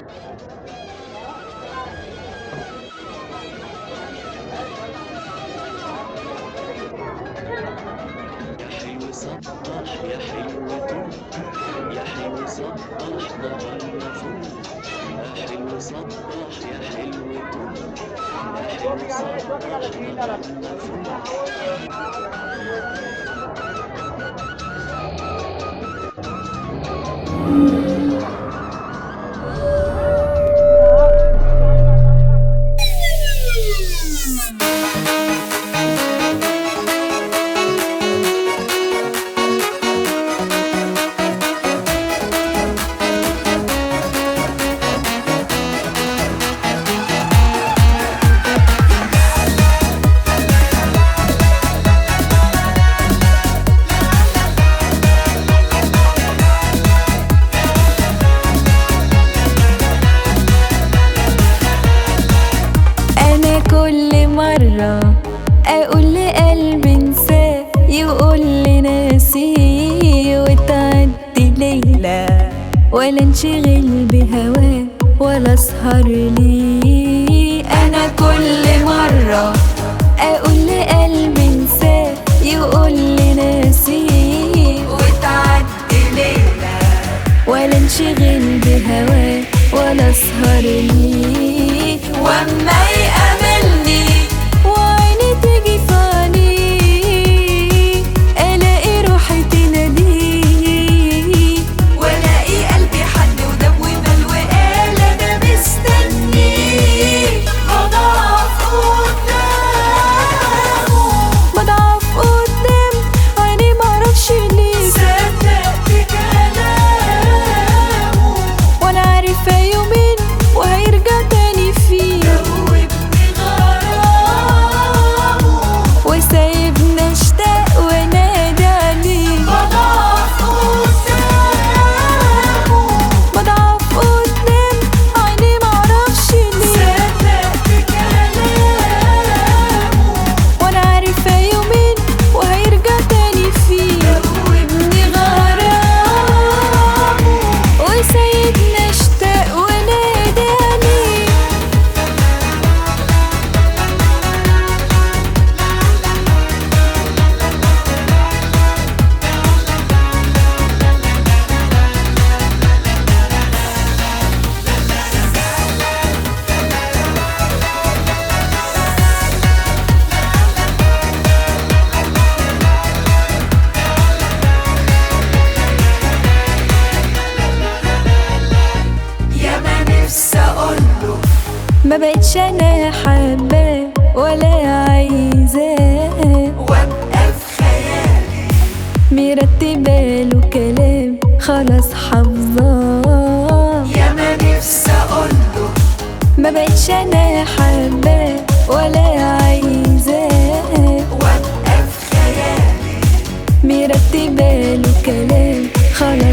يا حلو صبح يا حلو طل يا حلو صبح نهارنا فل يا حلو صبح يا حلو طل يا حلو صبح نهارنا فل انا كل مرة اقول لقلبي انساه يقول لي ناسيه وتعدي ليلة ولا انشغل بهواه ولا اسهر ليه انا كل مرة اقول لقلبي انساه يقول لي ناسيه وتعدي ليلة ولا انشغل بهواه ولا اسهر ليه واما يقابلني وعيني تيجي في عينيه الاقي روحي تناديه والاقي قلبي حد ودب ومال وقال انا مستنيه بضعف قدامه بضعف قدام عيني معرفش ليه صدقت كلامه وانا عارفه يومين وهيرجع تاني فيه دوبني غرامه وسايبنا اشتاق ونادى عليه بضعف قدامه بضعف قدام عيني معرفش ليه صدقت كلامه وانا عارفه يومين وهيرجع تاني فيه دوبني غرامه وسايبنا اشتاق ونادى عليه يا ما نفسي اقوله ما بقتش انا حباه ولا عايزاه وابقى في خيالي مرتبه له كلام خلاص حافظاه يا ما نفسي اقوله ما بقتش انا حباه ولا عايزاه وابقى في خيالي مرتبه له كلام خلاص